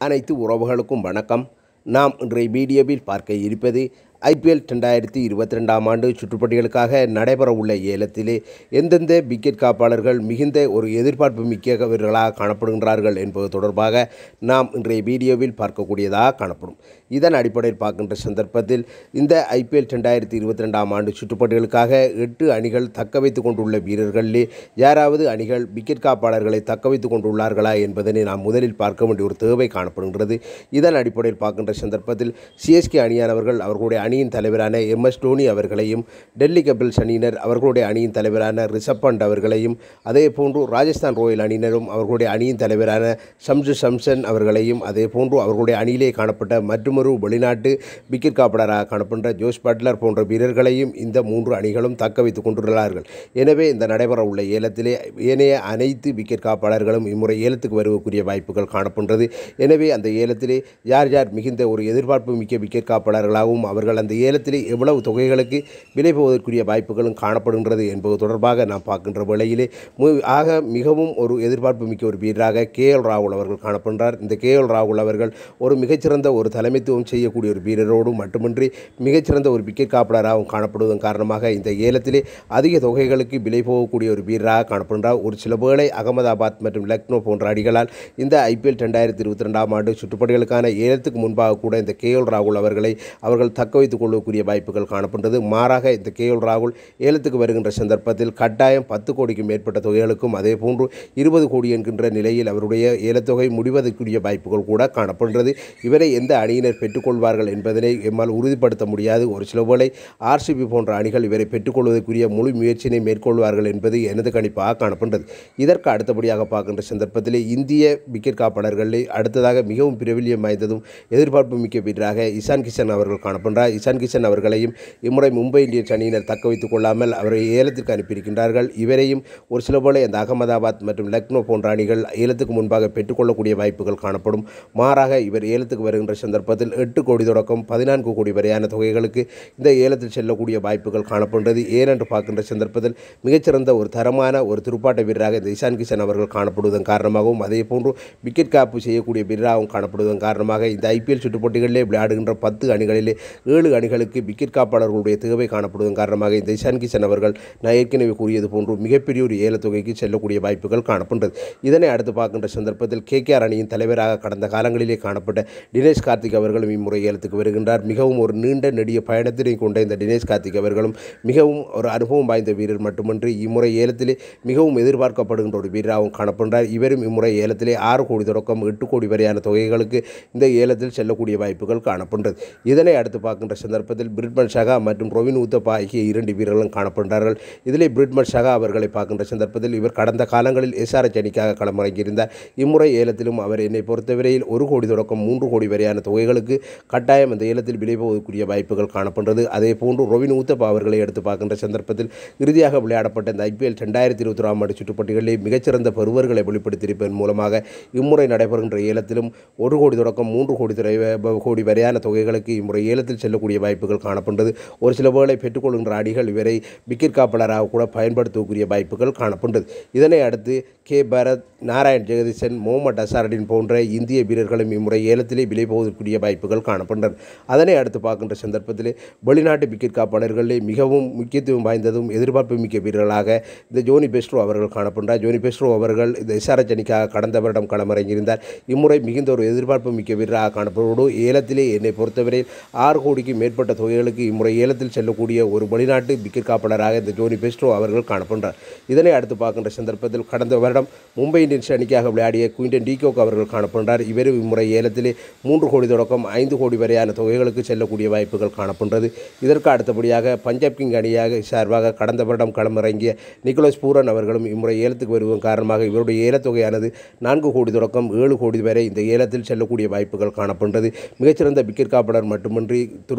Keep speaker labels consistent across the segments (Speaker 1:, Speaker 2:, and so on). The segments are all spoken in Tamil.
Speaker 1: அனைத்து உறவுகளுக்கும் வணக்கம் நாம் இன்றைய வீடியோவில் பார்க்க இருப்பது ஐபிஎல் ரெண்டாயிரத்தி இருபத்தி ரெண்டாம் ஆண்டு சுற்றுப்பட்டிகளுக்காக நடைபெறவுள்ள ஏலத்திலே எந்தெந்த விக்கெட் காப்பாளர்கள் மிகுந்த ஒரு எதிர்பார்ப்பு மிக்கவர்களாக காணப்படுகின்றார்கள் என்பது தொடர்பாக நாம் இன்றைய வீடியோவில் பார்க்கக்கூடியதாக காணப்படும் இதன் அடிப்படையில் பார்க்கின்ற சந்தர்ப்பத்தில் இந்த ஐபிஎல் ரெண்டாயிரத்தி இருபத்தி ரெண்டாம் ஆண்டு சுற்றுப்பட்டிகளுக்காக எட்டு அணிகள் தக்க வைத்துக் கொண்டுள்ள வீரர்களிலே யாராவது அணிகள் விக்கெட் காப்பாளர்களை தக்க வைத்துக் கொண்டுள்ளார்களா என்பதனை நாம் முதலில் பார்க்க வேண்டிய ஒரு தேவை காணப்படுகின்றது இதன் அடிப்படையில் பார்க்கின்ற சந்தர்ப்பத்தில் சிஎஸ்கே அணியானவர்கள் அவர்களுடைய அணியின் தலைவரான எம் எஸ் டோனி அவர்களையும் டெல்லி கேபிட்டல்ஸ் அணியினர் அவர்களுடைய அணியின் தலைவரான ரிஷப் பண்ட் அவர்களையும் அதே போன்று ராஜஸ்தான் ராயல் அணியினரும் அவர்களுடைய அணியின் தலைவரான ஷம்சு ஷம்சன் அவர்களையும் அதே போன்று அவர்களுடைய அணியிலே காணப்பட்ட மற்றொரு வெளிநாட்டு விக்கெட் காப்பலராக காணப்படுகின்ற ஜோஸ் பட்லர் போன்ற வீரர்களையும் இந்த மூன்று அணிகளும் தக்க வைத்துக் கொண்டுள்ளார்கள் எனவே இந்த நடைபெற உள்ள ஏலத்திலே ஏனைய அனைத்து விக்கெட் காப்பாளர்களும் இம்முறை ஏலத்துக்கு வருவக்கூடிய வாய்ப்புகள் காணப்படுகிறது எனவே அந்த ஏலத்திலே யார் யார் மிகுந்த ஒரு எதிர்பார்ப்பு மிக்க விக்கெட் காப்பாளர்களாகவும் அவர்கள் அந்த ஏலத்திலே எவ்வளவு தொகைகளுக்கு விலை போவதற்குரிய வாய்ப்புகளும் காணப்படுகின்றது என்பது தொடர்பாக நாம் பார்க்கின்ற வேளையிலே மு- ஆக மிகவும் ஒரு எதிர்பார்ப்பு மிக்க ஒரு வீரராக கே எல் ராகுல் அவர்கள் காணப்படுகிறார் இந்த கே எல் ராகுல் அவர்கள் ஒரு மிகச்சிறந்த ஒரு தலைமைத்துவம் செய்யக்கூடிய ஒரு வீரரோடு மட்டுமின்றி மிகச்சிறந்த ஒரு விக்கெட் காப்பாளராகவும் காணப்படுவதன் காரணமாக இந்த ஏலத்திலே அதிக தொகைகளுக்கு விலை போகக்கூடிய ஒரு வீரராக காணப்படுகிறார் ஒரு சில வேளை அகமதாபாத் மற்றும் லக்னோ போன்ற அணிகளால் இந்த ஐபிஎல் ரெண்டாயிரத்தி இருபத்தி ரெண்டாம் ஆண்டு சுற்றுப்பட்டிகளுக்கான ஏலத்துக்கு முன்பாக கூட இந்த கே எல் ராகுல் அவர்களை அவர்கள் தக்க வைத்துக் கொள்ளக்கூடிய வாய்ப்புகள் காணப்படுகிறது மாறாக இந்த கே எல் ராகுல் ஏலத்துக்கு வருகின்ற சந்தர்ப்பத்தில் கட்டாயம் பத்து கோடிக்கும் மேற்பட்ட தொகைகளுக்கும் அதே போன்று இருபது கோடி என்கின்ற நிலையில் அவருடைய ஏலத்தொகை முடிவதற்குரிய வாய்ப்புகள் கூட காணப்படுகிறது இவரை எந்த அணியினர் பெற்றுக்கொள்வார்கள் என்பதனை எம்மால் உறுதிப்படுத்த முடியாது ஒரு சில வேளை ஆர்சிபி போன்ற அணிகள் இவரை பெற்றுக்கொள்வதற்குரிய முழு முயற்சியினை மேற்கொள்வார்கள் என்பது எனது கணிப்பாக காணப்படுகிறது இதற்கு அடுத்தபடியாக பார்க்கின்ற சந்தர்ப்பத்திலே இந்திய விக்கெட் காப்பாளர்களில் அடுத்ததாக மிகவும் பிரபல்யம் வாய்ந்ததும் எதிர்பார்ப்பு மிக்க வீரராக இசான் கிஷன் அவர்கள் காணப்படுகிறார் இசான் கிஷன் அவர்களையும் இம்முறை மும்பை இந்தியன்ஸ் அணியினர் தக்க வைத்துக் கொள்ளாமல் அவரை ஏலத்திற்கு அனுப்பியிருக்கின்றார்கள் இவரையும் ஒரு சில போல இந்த அகமதாபாத் மற்றும் லக்னோ போன்ற அணிகள் ஏலத்துக்கு முன்பாக பெற்றுக்கொள்ளக்கூடிய வாய்ப்புகள் காணப்படும் மாறாக இவர் ஏலத்துக்கு வருகின்ற சந்தர்ப்பத்தில் எட்டு கோடி தொடக்கம் பதினான்கு கோடி வரையான தொகைகளுக்கு இந்த ஏலத்தில் செல்லக்கூடிய வாய்ப்புகள் காணப்படுகிறது ஏனென்று பார்க்கின்ற சந்தர்ப்பத்தில் மிகச்சிறந்த ஒரு தரமான ஒரு துடுப்பாட்ட வீரராக இந்த இசான் கிஷன் அவர்கள் காணப்படுவதன் காரணமாகவும் அதே போன்று விக்கெட் காப்பு செய்யக்கூடிய வீரராகவும் காணப்படுவதன் காரணமாக இந்த ஐபிஎல் சுற்றுப்போட்டிகளிலே விளையாடுகின்ற பத்து அணிகளிலே ஏழு அணிகளுக்கு விக்கெட் காப்பாளர்களுடைய தேவை காணப்படுவதன் காரணமாக இந்த இசான் கிஷன் அவர்கள் நான் ஏற்கனவே கூறியது போன்று மிகப்பெரிய ஒரு ஏலத்தொகைக்கு செல்லக்கூடிய வாய்ப்புகள் காணப்படுகிறது இதனை அடுத்து பார்க்கின்ற சந்தர்ப்பத்தில் கேகேஆர் அணியின் தலைவராக கடந்த காலங்களிலே காணப்பட்ட தினேஷ் கார்த்திக் அவர்களும் இம்முறை ஏலத்துக்கு வருகின்றார் மிகவும் ஒரு நீண்ட நெடிய பயணத்தினை கொண்ட இந்த தினேஷ் கார்த்திக் அவர்களும் மிகவும் ஒரு அனுபவம் வாய்ந்த வீரர் மட்டுமின்றி இம்முறை ஏலத்திலே மிகவும் எதிர்பார்க்கப்படுகின்ற ஒரு வீரராகவும் காணப்படுகிறார் இவரும் இம்முறை ஏலத்திலே ஆறு கோடி தொடக்கம் எட்டு கோடி வரையான தொகைகளுக்கு இந்த ஏலத்தில் செல்லக்கூடிய வாய்ப்புகள் காணப்படுகிறது இதனை அடுத்து பார்க்கின்ற சந்தர்ப்பத்தில் பிரிட்மன் ஷகா மற்றும் ரொவின் உத்தப்பா ஆகிய இரண்டு வீரர்களும் காணப்படுகிறார்கள் இதிலே பிரிட்மன் ஷகா அவர்களை பார்க்கின்ற சந்தர்ப்பத்தில் இவர் கடந்த காலங்களில் எஸ்ஆர்எச் அணிக்காக களமிறங்கியிருந்தார் இம்முறை ஏலத்திலும் அவர் என்னை பொறுத்தவரையில் ஒரு கோடி தொடக்கம் மூன்று கோடி வரையான தொகைகளுக்கு கட்டாயம் அந்த ஏலத்தில் விலை போகக்கூடிய வாய்ப்புகள் காணப்படுகிறது அதே போன்று ரொவின் ஊத்தப்பா அவர்களை எடுத்து பார்க்கின்ற சந்தர்ப்பத்தில் இறுதியாக விளையாடப்பட்ட இந்த ஐபிஎல் ரெண்டாயிரத்தி இருபத்தி ஆம் ஆண்டு சுற்றுப்பட்டிகளில் மிகச்சிறந்த பருவர்களை வெளிப்படுத்தியிருப்பதன் மூலமாக இம்முறை நடைபெறுகின்ற ஏலத்திலும் ஒரு கோடி தொடக்கம் மூன்று கோடி துறை கோடி வரையான தொகைகளுக்கு இம்முறை ஏலத்தில் செல்லக்கூடிய வாய்ப்புகள் காணப்படுகிறது ஒரு சில வேளை பெற்றுக்கொள்கின்ற அணிகள் இவரை விக்கெட் காப்பாளராக கூட பயன்படுத்தக்கூடிய வாய்ப்புகள் காணப்படுகிறது இதனை அடுத்து கே பரத் நாராயண் ஜெகதீசன் முகமது அசாரடின் போன்ற இந்திய வீரர்களும் இம்முறை ஏலத்திலே விலை போவதற்குரிய வாய்ப்புகள் காணப்படுகின்றன அதனை அடுத்து பார்க்கின்ற சந்தர்ப்பத்திலே வெளிநாட்டு விக்கெட் காப்பாளர்களிலே மிகவும் முக்கியத்துவம் வாய்ந்ததும் எதிர்பார்ப்பு மிக்க வீரர்களாக இந்த ஜோனி பெஸ்ட்ரோ அவர்கள் காணப்படுகிறார் ஜோனி பெஸ்ட்ரோ அவர்கள் இந்த எஸ்ஆர்எச் அணிக்காக கடந்த வருடம் களமிறங்கியிருந்தார் இம்முறை மிகுந்த ஒரு எதிர்பார்ப்பு மிக்க வீரராக காணப்படுவதோடு ஏலத்திலே என்னை பொறுத்தவரையில் ஆறு கோடிக்கு மேற்பட்ட தொகைகளுக்கு இம்முறை ஏலத்தில் செல்லக்கூடிய ஒரு வெளிநாட்டு விக்கெட் காப்பாளராக இந்த ஜோனி பெஸ்ட்ரோ அவர்கள் காணப்படுகிறார் இதனை அடுத்து பார்க்கின்ற சந்தர்ப்பத்தில் கடந்த வருடம் மும்பை இந்தியன்ஸ் அணிக்காக விளையாடிய குயின்டன் டீகோக் அவர்கள் காணப்படுகிறார் இவரும் இம்முறை ஏலத்திலே மூன்று கோடி தொடக்கம் ஐந்து கோடி வரையான தொகைகளுக்கு செல்லக்கூடிய வாய்ப்புகள் காணப்படுகிறது இதற்கு அடுத்தபடியாக பஞ்சாப் கிங் அணியாக சார்பாக கடந்த வருடம் களமிறங்கிய நிக்கோலஸ் பூரன் அவர்களும் இம்முறை ஏலத்துக்கு வருவதன் காரணமாக இவருடைய ஏலத்தொகையானது நான்கு கோடி தொடக்கம் ஏழு கோடி வரை இந்த ஏலத்தில் செல்லக்கூடிய வாய்ப்புகள் காணப்படுகிறது மிகச்சிறந்த விக்கெட் காப்பாளர் மட்டுமின்றி திரு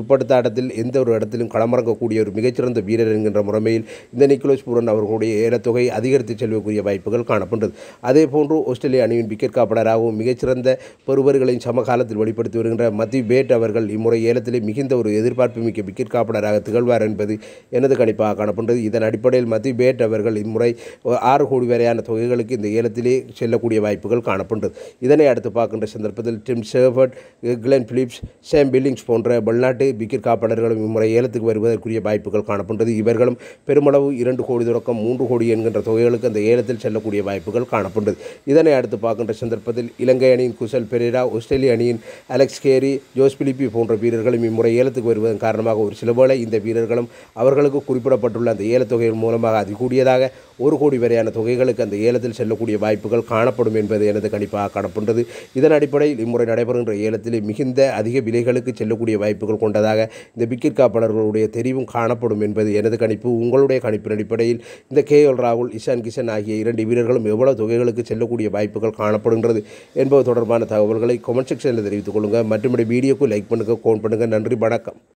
Speaker 1: துடுப்படுத்த ஆட்டத்தில் எந்த ஒரு இடத்திலும் களமிறங்கக்கூடிய ஒரு மிகச்சிறந்த வீரர் என்கின்ற முறைமையில் இந்த நிக்கோலஸ் பூரன் அவர்களுடைய ஏலத்தொகை அதிகரித்து செல்லக்கூடிய வாய்ப்புகள் காணப்படுகிறது அதே போன்று ஆஸ்திரேலிய அணியின் விக்கெட் காப்பாளராகவும் மிகச்சிறந்த பெறுவர்களையும் சமகாலத்தில் வெளிப்படுத்தி வருகின்ற மத்தி பேட் அவர்கள் இம்முறை ஏலத்திலே மிகுந்த ஒரு எதிர்பார்ப்பு மிக்க விக்கெட் காப்பாளராக திகழ்வார் என்பது எனது கணிப்பாக காணப்படுகிறது இதன் அடிப்படையில் மத்தி பேட் அவர்கள் இம்முறை ஆறு கோடி வரையான தொகைகளுக்கு இந்த ஏலத்திலே செல்லக்கூடிய வாய்ப்புகள் காணப்படுகிறது இதனை அடுத்து பார்க்கின்ற சந்தர்ப்பத்தில் Tim Shepherd Glenn Phillips Sam Billings போன்ற வெளிநாட்டு விக்கெட் காப்பாளர்களும் இம்முறை ஏலத்துக்கு வருவதற்குரிய வாய்ப்புகள் காணப்படுகிறது இவர்களும் பெருமளவு இரண்டு கோடி தொடக்கம் மூன்று கோடி என்கின்ற தொகைகளுக்கு அந்த ஏலத்தில் செல்லக்கூடிய வாய்ப்புகள் காணப்படுகிறது இதனை அடுத்து பார்க்கின்ற சந்தர்ப்பத்தில் இலங்கை அணியின் குசல் பெரேரா ஆஸ்திரேலிய அணியின் அலெக்ஸ் கேரி ஜோஸ் பிலிப்பி போன்ற வீரர்களும் இம்முறை ஏலத்துக்கு வருவதன் காரணமாக ஒரு சில வேளை இந்த வீரர்களும் அவர்களுக்கு குறிப்பிடப்பட்டுள்ள அந்த ஏலத்தொகையின் மூலமாக அதிகூடியதாக ஒரு கோடி வரையான தொகைகளுக்கு அந்த ஏலத்தில் செல்லக்கூடிய வாய்ப்புகள் காணப்படும் என்பது எனது கணிப்பாக காணப்படுகிறது இதன் அடிப்படையில் இம்முறை நடைபெறுகின்ற ஏலத்தில் மிகுந்த அதிக விலைகளுக்கு செல்லக்கூடிய வாய்ப்புகள் கொண்டதாக இந்த விக்கெட் காப்பாளர்களுடைய தெரிவும் காணப்படும் என்பது எனது கணிப்பு உங்களுடைய கணிப்பின் அடிப்படையில் இந்த கே எல் ராகுல் இஷான் கிஷன் ஆகிய இரண்டு வீரர்களும் எவ்வளவு தொகைகளுக்கு செல்லக்கூடிய வாய்ப்புகள் காணப்படுகின்றது என்பது தொடர்பான தகவல்களை கமெண்ட் செக்ஷனில் தெரிவித்துக் கொள்ளுங்கள் மற்றும் வீடியோக்கு லைக் பண்ணுங்கள் கோன் பண்ணுங்கள் நன்றி வணக்கம்